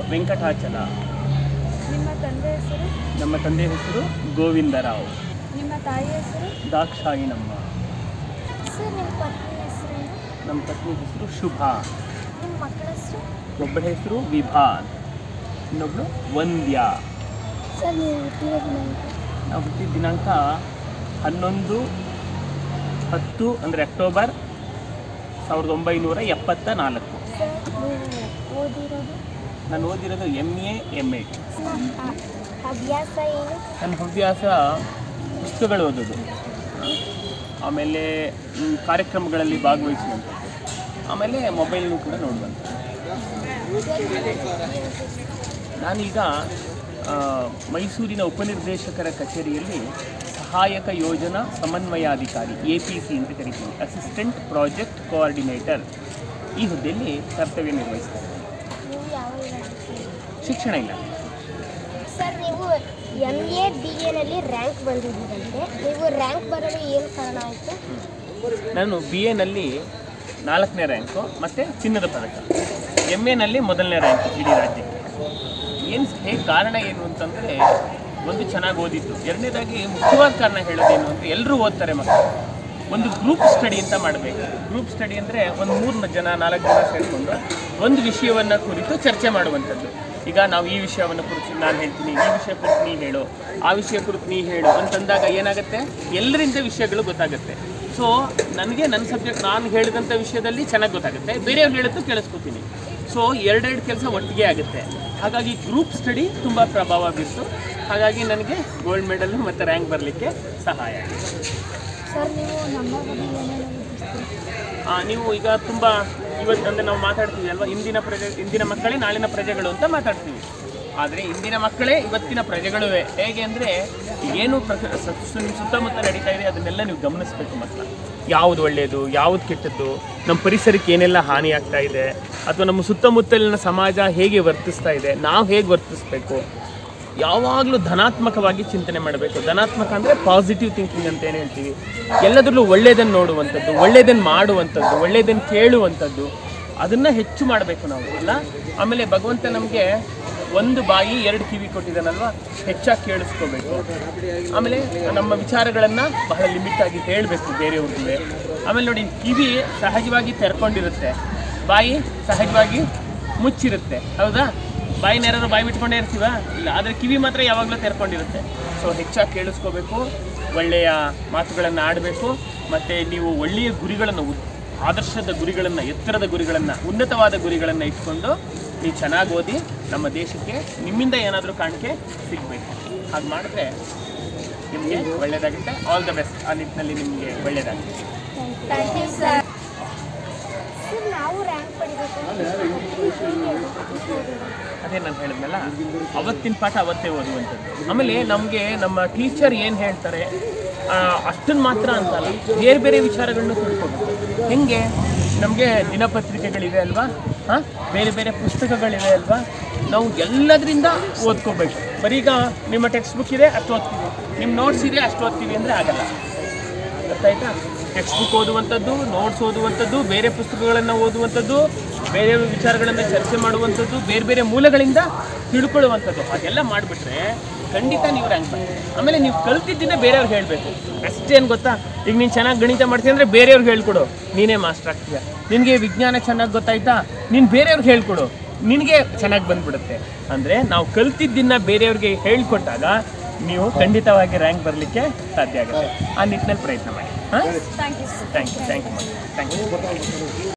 ವೆಂಕಟಾಚಲ ನಿಮ್ಮ ತಂದೆ ಹೆಸರು ನಮ್ಮ ತಂದೆ ಹೆಸರು ಗೋವಿಂದರಾವ್ ನಿಮ್ಮ ತಾಯಿ ಹೆಸರು ದಾಕ್ಷಾಯಿಣಮ್ಮ ಸರ್ ನಿಮ್ಮ ಪತ್ನಿ ಹೆಸರೇನು ನಮ್ಮ ಪತ್ನಿ ಹೆಸರು ಶುಭ ನಿಮ್ಮ ಮಕ್ಕಳ ಹೆಸರು ಒಬ್ಬಳ ಹೆಸರು ವಿಭಾನ್ ಇನ್ನೊಬ್ಳು ವಂದ್ಯ ಸರ್ ನೀವು ಹುಟ್ಟಿದ ದಿನಾಂಕ ನಾವು ಹುಟ್ಟಿದ ದಿನಾಂಕ ಹನ್ನೊಂದು ಹತ್ತು ಅಂದರೆ ಅಕ್ಟೋಬರ್ ಸಾವಿರದ ಒಂಬೈನೂರ ಎಪ್ಪತ್ತ ನಾಲ್ಕು ಸರ್ ನೀವು ಓದಿರೋದು ನಾನು ಓದಿರೋದು ಎಮ್ ಎ ಎಮ್ ಎ ಆ- ಅಭ್ಯಾಸ ಏನು ನನ್ನ ಹವ್ಯಾಸ ಪುಸ್ತಕಗಳು ಓದೋದು ಆಮೇಲೆ ಮ್, ಕಾರ್ಯಕ್ರಮಗಳಲ್ಲಿ ಭಾಗವಹಿಸುವಂಥದ್ದು ಆಮೇಲೆ ಮೊಬೈಲ್ನು ಕೂಡ ನೋಡುವಂಥದ್ದು ನಾನೀಗ ಆ, ಮೈಸೂರಿನ ಉಪನಿರ್ದೇಶಕರ ಕಚೇರಿಯಲ್ಲಿ ಸಹಾಯಕ ಯೋಜನಾ ಸಮನ್ವಯಾಧಿಕಾರಿ ಎ ಪಿ ಸಿ ಅಂತ ಕರಿತೀವಿ ಅಸಿಸ್ಟೆಂಟ್ ಪ್ರಾಜೆಕ್ಟ್ ಕೋಆರ್ಡಿನೇಟರ್ ಈ ಹುದ್ದೆಯಲ್ಲಿ ಕರ್ತವ್ಯ ನಿರ್ವಹಿಸ್ತಾರೆ ನೀವು ಯಾವ ಇಲಾಖೆ ಶಿಕ್ಷಣ ಇಲಾಖೆ ಸರ್ ನೀವು ಎಮ್ ಎ ಬಿ ಎನಲ್ಲಿ ರ್ಯಾಂಕ್ ಬಂದಿದ್ದೀರಂತೆ ನೀವು ರ್ಯಾಂಕ್ ಬರಲು ಏನು ಕಾರಣ ಆಯಿತು ನಾನು ಬಿ ಎನಲ್ಲಿ ನಾಲ್ಕನೇ ರ್ಯಾಂಕು ಮತ್ತು ಚಿನ್ನದ ಪದಕ ಎಮ್ ಎನಲ್ಲಿ ಮೊದಲನೇ ರ್ಯಾಂಕು ಇಡೀ ರಾಜ್ಯಕ್ಕೆ ಏನು ಹೇಗೆ ಕಾರಣ ಏನು ಅಂತಂದರೆ ಒಂದು ಚೆನ್ನಾಗಿ ಓದಿದ್ದು ಎರಡನೇದಾಗಿ ಮುಖ್ಯವಾದ ಕಾರಣ ಹೇಳೋದೇನು ಅಂದರೆ ಎಲ್ಲರೂ ಓದ್ತಾರೆ ಮಕ್ಕಳು ಒಂದು ಗ್ರೂಪ್ ಸ್ಟಡಿ ಅಂತ ಮಾಡಬೇಕು ಗ್ರೂಪ್ ಸ್ಟಡಿ ಅಂದರೆ ಒಂದು ಮೂರು ಜನ ನಾಲ್ಕು ಜನ ಸೇರಿಕೊಂಡು ಒಂದು ವಿಷಯವನ್ನು ಕುರಿತು ಚರ್ಚೆ ಮಾಡುವಂಥದ್ದು ಈಗ ನಾವು ಈ ವಿಷಯವನ್ನು ಕುರಿತು ನಾನು ಹೇಳ್ತೀನಿ ಈ ವಿಷಯ ಕುರಿತು ನೀ ಹೇಳು ಆ ವಿಷಯ ಕುರಿತು ನೀ ಹೇಳು ಅಂತಂದಾಗ ಏನಾಗುತ್ತೆ ಎಲ್ಲರಿಂದ ವಿಷಯಗಳು ಗೊತ್ತಾಗುತ್ತೆ ಸೊ ನನಗೆ ನನ್ನ ಸಬ್ಜೆಕ್ಟ್ ನಾನು ಹೇಳಿದಂಥ ವಿಷಯದಲ್ಲಿ ಚೆನ್ನಾಗಿ ಗೊತ್ತಾಗುತ್ತೆ ಬೇರೆಯವ್ರು ಹೇಳಿದ್ದು ಕೇಳಿಸ್ಕೊತೀನಿ ಸೊ ಎರಡೆರಡು ಕೆಲಸ ಒಟ್ಟಿಗೆ ಆಗುತ್ತೆ ಹಾಗಾಗಿ ಗ್ರೂಪ್ ಸ್ಟಡಿ ತುಂಬ ಪ್ರಭಾವ ಬೀರ್ತು ಹಾಗಾಗಿ ನನಗೆ ಗೋಲ್ಡ್ ಮೆಡಲ್ ಮತ್ತು ರ್ಯಾಂಕ್ ಬರಲಿಕ್ಕೆ ಸಹಾಯ ಆಗಿದೆ ಸರ್ ನೀವು ನಮ್ಮ ಬಗ್ಗೆ ಏನೇನು ಓದಿಸ್ತೀರಿ ಆ, ನೀವು ಈಗ ತುಂಬ ಇವತ್ತು ಅಂದರೆ ನಾವು ಮಾತಾಡ್ತೀವಿ ಅಲ್ವಾ ಇಂದಿನ ಪ್ರಜೆ ಇಂದಿನ ಮಕ್ಕಳೇ ನಾಳಿನ ಪ್ರಜೆಗಳು ಅಂತ ಮಾತಾಡ್ತೀವಿ ಆದರೆ ಇಂದಿನ ಮಕ್ಕಳೇ ಇವತ್ತಿನ ಪ್ರಜೆಗಳುವೆ ಹೇಗೆ ಅಂದರೆ ಏನು ಪ್ರ ಸ- ಸು- ನಿಮ್ಮ ಸುತ್ತಮುತ್ತ ನಡೀತಾ ಇದೆ ಅದನ್ನೆಲ್ಲ ನೀವು ಗಮನಿಸಬೇಕು ಮಕ್ಕಳ ಯಾವುದು ಒಳ್ಳೆಯದು ಯಾವುದು ಕೆಟ್ಟದ್ದು ನಮ್ಮ ಪರಿಸರಕ್ಕೆ ಏನೆಲ್ಲ ಹಾನಿ ಆಗ್ತಾ ಇದೆ ಅಥವಾ ನಮ್ಮ ಸುತ್ತಮುತ್ತಲಿನ ಸಮಾಜ ಹೇಗೆ ವರ್ತಿಸ್ತಾ ಇದೆ ನಾವು ಹೇಗೆ ವರ್ತಿಸ್ಬೇಕು ಯಾವಾಗಲೂ ಧನಾತ್ಮಕವಾಗಿ ಚಿಂತನೆ ಮಾಡಬೇಕು ಧನಾತ್ಮಕ ಅಂದರೆ ಪಾಸಿಟಿವ್ ಥಿಂಕಿಂಗ್ ಅಂತ ಏನು ಹೇಳ್ತೀವಿ ಎಲ್ಲದರಲ್ಲೂ ಒಳ್ಳೆಯದನ್ನು ನೋಡುವಂಥದ್ದು ಒಳ್ಳೆಯದನ್ನು ಮಾಡುವಂಥದ್ದು ಒಳ್ಳೆಯದನ್ನು ಕೇಳುವಂಥದ್ದು ಅದನ್ನು ಹೆಚ್ಚು ಮಾಡಬೇಕು ನಾವು ಇಲ್ಲ ಆಮೇಲೆ ಭಗವಂತ ನಮಗೆ ಒಂದು ಬಾಯಿ ಎರಡು ಕಿವಿ ಕೊಟ್ಟಿದ್ದಾನಲ್ವಾ ಹೆಚ್ಚಾಗಿ ಕೇಳಿಸ್ಕೋಬೇಕು ಆಮೇಲೆ ನಮ್ಮ ವಿಚಾರಗಳನ್ನು ಬಹಳ ಲಿಮಿಟ್ ಆಗಿ ಹೇಳಬೇಕು ಬೇರೆಯವ್ರಿಗೆ ಆಮೇಲೆ ನೋಡಿ ಕಿವಿ ಸಹಜವಾಗಿ ತೆರ್ಕೊಂಡಿರುತ್ತೆ ಬಾಯಿ ಸಹಜವಾಗಿ ಮುಚ್ಚಿರುತ್ತೆ ಹೌದಾ ಬಾಯಿನ ಯಾರು ಬಾಯಿ ಬಿಟ್ಕೊಂಡೇ ಇರ್ತೀವ ಇಲ್ಲ ಆದರೆ ಕಿವಿ ಮಾತ್ರ ಯಾವಾಗಲೂ ತೆರ್ಕೊಂಡಿರುತ್ತೆ ಸೊ ಹೆಚ್ಚಾಗಿ ಕೇಳಿಸ್ಕೋಬೇಕು ಒಳ್ಳೆಯ ಮಾತುಗಳನ್ನು ಆಡಬೇಕು ಮತ್ತು ನೀವು ಒಳ್ಳೆಯ ಗುರಿಗಳನ್ನು ಉದ್- ಆದರ್ಶದ ಗುರಿಗಳನ್ನು ಎತ್ತರದ ಗುರಿಗಳನ್ನು ಉನ್ನತವಾದ ಗುರಿಗಳನ್ನು ಇಟ್ಕೊಂಡು ನೀವು ಚೆನ್ನಾಗಿ ಓದಿ ನಮ್ಮ ದೇಶಕ್ಕೆ ನಿಮ್ಮಿಂದ ಏನಾದರೂ ಕಾಣಿಕೆ ಸಿಗಬೇಕು ಹಾಗೆ ಮಾಡಿದ್ರೆ ನಿಮಗೆ ಒಳ್ಳೆಯದಾಗುತ್ತೆ ಆಲ್ ದ ಬೆಸ್ಟ್ ಆ ನಿಟ್ಟಿನಲ್ಲಿ ನಿಮಗೆ ಒಳ್ಳೆಯದಾಗುತ್ತೆ ಥ್ಯಾಂಕ್ ಯು ಸರ್ ಸರ್ ನಾವು ರ್ಯಾಂಕ್ ಪಡಿಬೇಕು ಅದೇ ನಾನು ಹೇಳಿದ್ನಲ್ಲ ಅವತ್ತಿನ ಪಾಠ ಅವತ್ತೇ ಓದುವಂಥದ್ದು ಆಮೇಲೆ ನಮಗೆ ನಮ್ಮ ಟೀಚರ್ ಏನು ಹೇಳ್ತಾರೆ ಅಷ್ಟನ್ನು ಮಾತ್ರ ಅಂತಲ್ಲ ಬೇರೆ ಬೇರೆ ವಿಚಾರಗಳನ್ನ ತಿಳ್ಕೊಬೇಕು ಹೆಂಗೆ ನಮಗೆ ದಿನಪತ್ರಿಕೆಗಳಿವೆ ಅಲ್ವಾ ಹಾಂ ಬೇರೆ ಬೇರೆ ಪುಸ್ತಕಗಳಿವೆ ಅಲ್ವಾ ನಾವು ಎಲ್ಲದರಿಂದ ಓದ್ಕೋಬೇಕು ಬರೀಗ ನಿಮ್ಮ ಟೆಕ್ಸ್ಟ್ ಬುಕ್ ಇದೆ ಅಷ್ಟು ಓದ್ತೀವಿ ನಿಮ್ಮ ನೋಟ್ಸ್ ಇದೆ ಅಷ್ಟು ಓದ್ತೀವಿ ಅಂದರೆ ಆಗಲ್ಲ ಗೊತ್ತಾಯ್ತಾ ಟೆಕ್ಸ್ಟ್ ಬುಕ್ ಓದುವಂಥದ್ದು ನೋಟ್ಸ್ ಓದುವಂಥದ್ದು ಬೇರೆ ಪುಸ್ತಕಗಳನ್ನು ಓದುವಂಥದ್ದು ಬೇರೆ ವಿಚಾರಗಳನ್ನು ಚರ್ಚೆ ಮಾಡುವಂಥದ್ದು ಬೇರೆ ಬೇರೆ ಮೂಲಗಳಿಂದ ತಿಳ್ಕೊಳ್ಳುವಂಥದ್ದು ಅದೆಲ್ಲ ಮಾಡಿಬಿಟ್ರೆ ಖಂಡಿತ ನೀವು ರ್ಯಾಂಕ್ ಮಾಡ್ತೀರಿ ಆಮೇಲೆ ನೀವು ಕಲ್ತಿದ್ದನ್ನ ಬೇರೆಯವ್ರಿಗೆ ಹೇಳಬೇಕು ಅಷ್ಟೇನು ಗೊತ್ತಾ ಈಗ ನೀನು ಚೆನ್ನಾಗಿ ಗಣಿತ ಮಾಡ್ತೀಯ ಅಂದರೆ ಬೇರೆಯವ್ರಿಗೆ ಹೇಳ್ಕೊಡು ನೀನೇ ಮಾಸ್ಟರ್ ಆಗ್ತೀಯ ನಿನಗೆ ವಿಜ್ಞಾನ ಚೆನ್ನಾಗಿ ಗೊತ್ತಾಯ್ತಾ ನೀನು ಬೇರೆಯವ್ರಿಗೆ ಹೇಳ್ಕೊಡು ನಿನಗೆ ಚೆನ್ನಾಗಿ ಬಂದ್ಬಿಡುತ್ತೆ ಅಂದರೆ ನಾವು ಕಲ್ತಿದ್ದನ್ನ ಬೇರೆಯವ್ರಿಗೆ ಹೇಳ್ಕೊಟ್ಟಾಗ ನೀವು ಖಂಡಿತವಾಗಿ ರ್ಯಾಂಕ್ ಬರಲಿಕ್ಕೆ ಸಾಧ್ಯ ಆಗುತ್ತೆ ಆ ನಿಟ್ಟಿನಲ್ಲಿ ಪ್ರಯತ್ನ ಮಾಡಿ ಹಾಂ thank you sir thank you thank you thank you